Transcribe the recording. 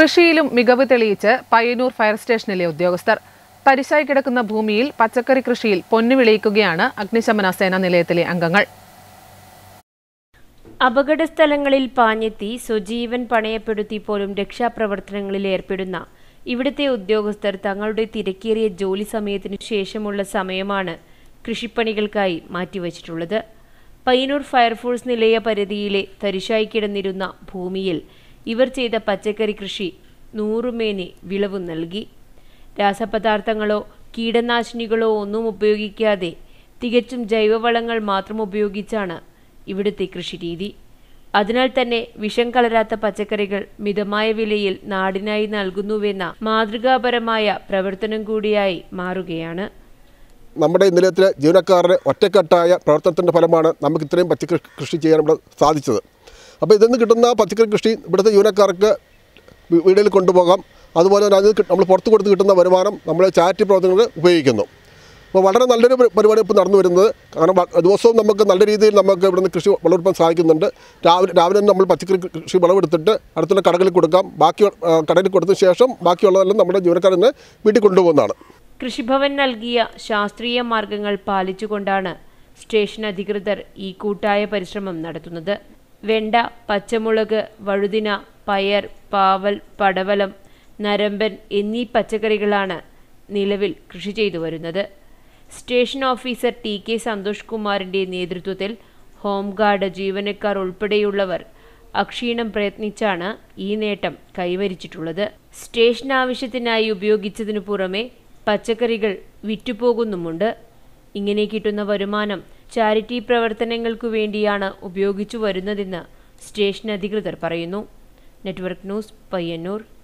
കൃഷിയിലും മികവ് തെളിയിച്ച് പയ്യന്നൂർ ഫയർ സ്റ്റേഷനിലെ ഉദ്യോഗസ്ഥർ തരിശായി കിടക്കുന്ന ഭൂമിയിൽ പച്ചക്കറി കൃഷിയിൽ പൊന്നു വിളയിക്കുകയാണ് അഗ്നിശമന സേനാ നിലയത്തിലെ അംഗങ്ങൾ അപകട സ്ഥലങ്ങളിൽ പാഞ്ഞെത്തി സ്വജീവൻ പണയപ്പെടുത്തി പോലും രക്ഷാപ്രവർത്തനങ്ങളിൽ ഏർപ്പെടുന്ന ഇവിടുത്തെ ഉദ്യോഗസ്ഥർ തങ്ങളുടെ തിരക്കേറിയ ജോലി സമയത്തിനു ശേഷമുള്ള സമയമാണ് കൃഷിപ്പണികൾക്കായി മാറ്റിവച്ചിട്ടുള്ളത് പയ്യന്നൂർ ഫയർഫോഴ്സ് നിലയ പരിധിയിലെ തരിശായി കിടന്നിരുന്ന ഭൂമിയിൽ ഇവർ ചെയ്ത പച്ചക്കറി കൃഷി നൂറുമേനി വിളവ് നൽകി രാസപദാർത്ഥങ്ങളോ കീടനാശിനികളോ ഒന്നും ഉപയോഗിക്കാതെ തികച്ചും ജൈവവളങ്ങൾ മാത്രം ഉപയോഗിച്ചാണ് ഇവിടുത്തെ കൃഷിരീതി അതിനാൽ തന്നെ വിഷം കലരാത്ത പച്ചക്കറികൾ മിതമായ വിലയിൽ നാടിനായി നൽകുന്നുവെന്ന മാതൃകാപരമായ പ്രവർത്തനം കൂടിയായി മാറുകയാണ് നമ്മുടെ ഈ നിലയത്തിലെ ജീവനക്കാരുടെ ഒറ്റക്കെട്ടായ പ്രവർത്തനത്തിൻ്റെ ഫലമാണ് നമുക്ക് ഇത്രയും പച്ചക്കറി കൃഷി ചെയ്യാൻ ഇവിടെ സാധിച്ചത് അപ്പോൾ ഇതിൽ നിന്ന് കിട്ടുന്ന പച്ചക്കറി കൃഷി ഇവിടുത്തെ ജീവനക്കാർക്ക് വീ- വീടുകളിൽ കൊണ്ടുപോകാം അതുപോലെ തന്നെ അത് കി- നമ്മൾ പുറത്ത് കൊടുത്ത് കിട്ടുന്ന വരുമാനം നമ്മൾ ചാരിറ്റി പ്രവർത്തനങ്ങൾ ഉപയോഗിക്കുന്നു അപ്പോൾ വളരെ നല്ലൊരു പരി- പരിപാടി ഇപ്പോൾ നടന്നു വരുന്നത് കാരണം വ- ദിവസവും നമുക്ക് നല്ല രീതിയിൽ നമുക്ക് ഇവിടുന്ന് കൃഷി വിളവെടുപ്പാൻ സാധിക്കുന്നുണ്ട് രാവിലെ രാവിലെ തന്നെ നമ്മൾ പച്ചക്കറി കൃഷി വിളവെടുത്തിട്ട് അടുത്തുള്ള കടകളിൽ കൊടുക്കാം ബാക്കി ആ, കടയിൽ കൊടുത്തതിന് ശേഷം ബാക്കിയുള്ളതെല്ലാം നമ്മുടെ ജീവനക്കാർ തന്നെ വീട്ടിൽ കൊണ്ടുപോകുന്നതാണ് കൃഷിഭവൻ നൽകിയ ശാസ്ത്രീയ മാർഗങ്ങൾ പാലിച്ചുകൊണ്ടാണ് സ്റ്റേഷൻ അധികൃതർ ഈ കൂട്ടായ പരിശ്രമം നടത്തുന്നത് വെണ്ട പച്ചമുളക് വഴുതിന പയർ പാവൽ പടവലം നരമ്പൻ എന്നീ പച്ചക്കറികളാണ് നിലവിൽ കൃഷി ചെയ്തു വരുന്നത് station officer T K Santhosh കുമാറിന്റെ നേതൃത്വത്തിൽ ഹോംഗാർഡ് ജീവനക്കാർ ഉൾപ്പെടെയുള്ളവർ അക്ഷീണം പ്രയത്നിച്ചാണ് ഈ നേട്ടം കൈവരിച്ചിട്ടുള്ളത് സ്റ്റേഷൻ ആവശ്യത്തിനായി ഉപയോഗിച്ചതിനു പുറമെ പച്ചക്കറികൾ വിറ്റുപോകുന്നുമുണ്ട് ഇങ്ങനെ കിട്ടുന്ന വരുമാനം ചാരിറ്റി പ്രവർത്തനങ്ങൾക്കു വേണ്ടിയാണ് ഉപയോഗിച്ചു വരുന്നതെന്ന് സ്റ്റേഷൻ അധികൃതർ പറയുന്നു നെറ്റ്വർക്ക് ന്യൂസ് പയ്യന്നൂർ